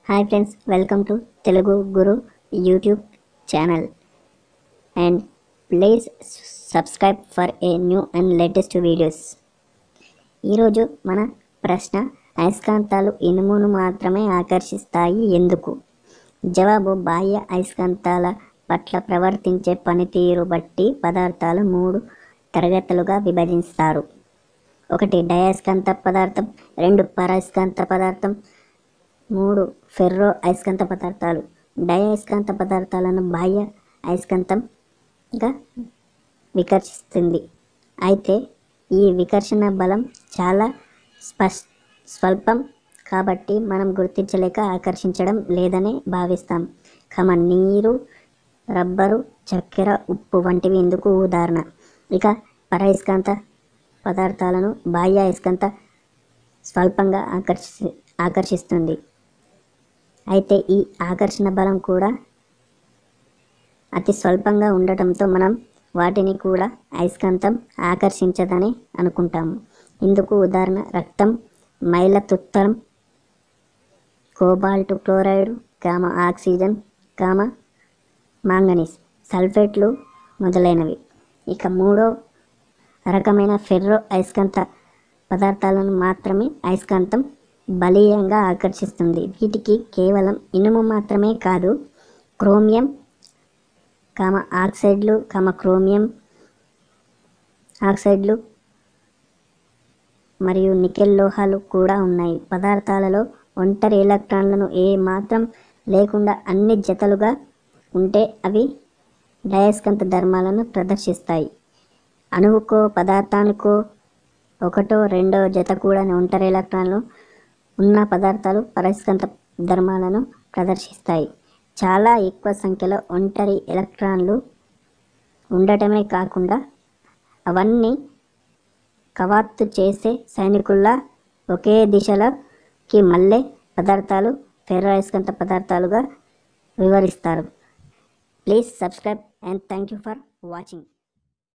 hi friends welcome to Telugu Guru YouTube channel and please subscribe for a new and latest videos ఈరోజు మన ప్రశ్న అయస్కాంతాలు ఇనుమును మాత్రమే ఆకర్షిస్తాయి ఎందుకు జవాబు బాహ్య అయస్కాంతాల పట్ల ప్రవర్తించే పనితీరు బట్టి పదార్థాలు మూడు తరగతులుగా విభజిస్తారు ఒకటి డయస్కాంత పదార్థం రెండు పరస్కాంత పదార్థం మూడు ఫెర్రో అయస్కాంత పదార్థాలు డయస్కాంత పదార్థాలను బాహ్య అయస్కాంతంగా వికర్షిస్తుంది అయితే ఈ వికర్షణ బలం చాలా స్పష్ స్వల్పం కాబట్టి మనం గుర్తించలేక ఆకర్షించడం లేదని భావిస్తాం కమ నీరు రబ్బరు చక్కెర ఉప్పు వంటివి ఇందుకు ఉదాహరణ ఇక పరయస్కాంత పదార్థాలను బాహ్య అయస్కాంత స్వల్పంగా ఆకర్షి ఆకర్షిస్తుంది అయితే ఈ ఆకర్షణ బలం కూడా అతి స్వల్పంగా ఉండటంతో మనం వాటిని కూడా అయస్కాంతం ఆకర్షించదని అనుకుంటాము ఇందుకు ఉదాహరణ రక్తం మైల తుత్తరం cobalt chloride comma oxygen comma manganese సల్ఫేట్లు మొదలైనవి ఇక మూడో రకమైన ఫెర్రో అయస్కాంత పదార్థాలను మాత్రమే అయస్కాంతం బలీయంగా ఆకర్షిస్తుంది వీటికి కేవలం ఇనుము మాత్రమే కాదు క్రోమియం కామ ఆక్సైడ్లు కామ క్రోమియం ఆక్సైడ్లు మరియు నికెల్ లోహాలు కూడా ఉన్నాయి పదార్థాలలో ఒంటరి ఎలక్ట్రాన్లను ఏ మాత్రం లేకుండా అన్ని జతలుగా ఉంటే అవి డయస్కంత ధర్మాలను ప్రదర్శిస్తాయి అణువుకో పదార్థానికో ఒకటో రెండో జత కూడా ఒంటరి ఎలక్ట్రాన్లు ఉన్న పదార్థాలు పరస్కంత ధర్మాలను ప్రదర్శిస్తాయి చాలా ఎక్కువ సంఖ్యలో ఒంటరి ఎలక్ట్రాన్లు ఉండటమే కాకుండా అవన్నీ కవాత్తు చేసే సైనికుల్లా ఒకే దిశలోకి మళ్ళే పదార్థాలు ఫెర్రాయస్కంత పదార్థాలుగా వివరిస్తారు please subscribe and thank you for watching